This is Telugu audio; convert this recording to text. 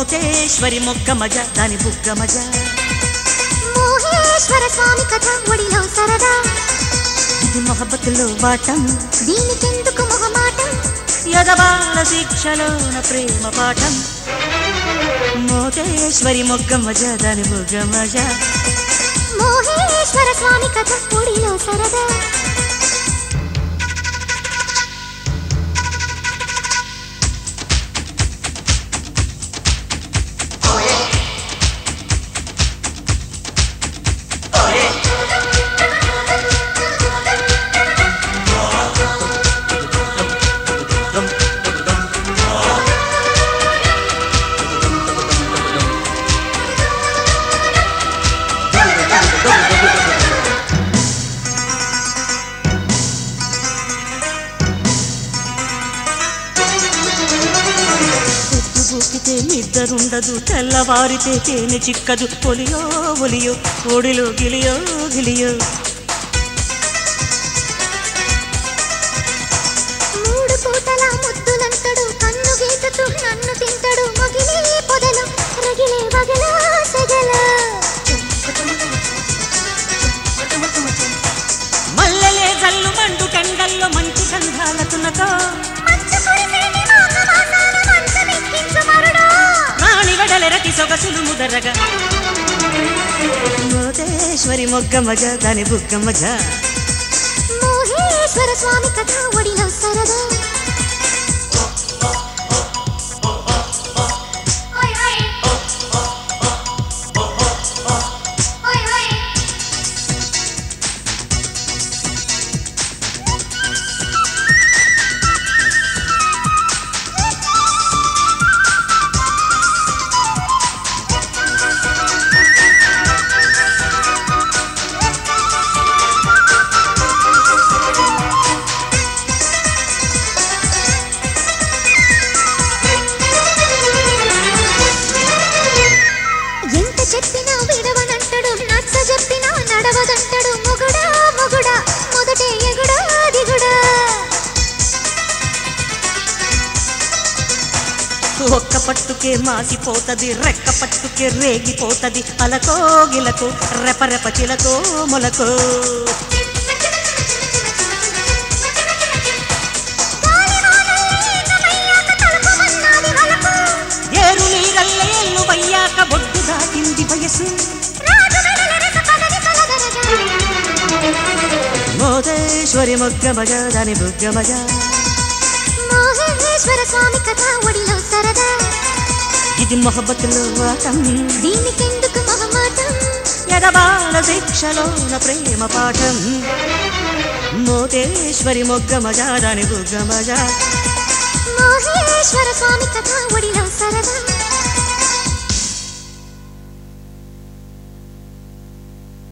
మోతేశ్వరి మొగ్గ మజ దాని బుగ్గ మజ మోహేశ్వర స్వామి కథ ఒడిలో సరదా ఇది మొహబ్బతులో వాటం దీనికెందుకు మొహమాటం యదబాల శిక్షలోన ప్రేమ పాఠం మోతేశ్వరి మొగ్గ మజ దాని బుగ్గ మజ మోహేశ్వర స్వామి కథ ఒడిలో సరదా పొద్దు బూకితే నిద్దరుండదు తెల్లవారితే తేనె చిక్కదు ఒలియో ఒలియో ఒడిలో గిలియో గిలియో మూడు పూటల ముద్దులంతడు కన్ను గీతతూ నన్ను తింటడు మగిలే పొదలు రగిలే వగల సెగల మల్లెలే జల్లు మండు కండల్లో మంచి గంధాలతున్నతో మంచు కురిసేటి మాఘమాసాన మంచమెక్కించు మరుడా. రాణి వెడలెరటి సొగసులు ముదరగా మోతేశ్వరి మొగ్గ మజ దాని బుగ్గ మజ మోహేశ్వర స్వామి కథ ఒడిలో సరదా ఎంత చెప్పినా విడవనంటడు నచ్చ చెప్పినా నడవదంటడు మొగుడా మొగుడా మొదటే ఎగుడా దిగుడా ఒక్క పట్టుకే మాసిపోతది రెక్క పట్టుకే రేగిపోతది అలకో గిలకో రెపరెప చిలకో మొలకో ఏరు నీరల్ల ఎల్లు వయ్యాక బొడ్డు దాటింది వయసు మోదేశ్వరి మొగ్గ మజ దాని బుగ్గ మజ మోహేశ్వర స్వామి కథ ఒడిలో సరదా ఇది మొహబ్బతులో ఆటం దీనికెందుకు మొహమాటం ఎడబాల శిక్షలోన ప్రేమ పాఠం మోతేశ్వరి మొగ్గ మజ దాని బుగ్గ మజ మోహేశ్వర స్వామి కథ ఒడిలో సరదా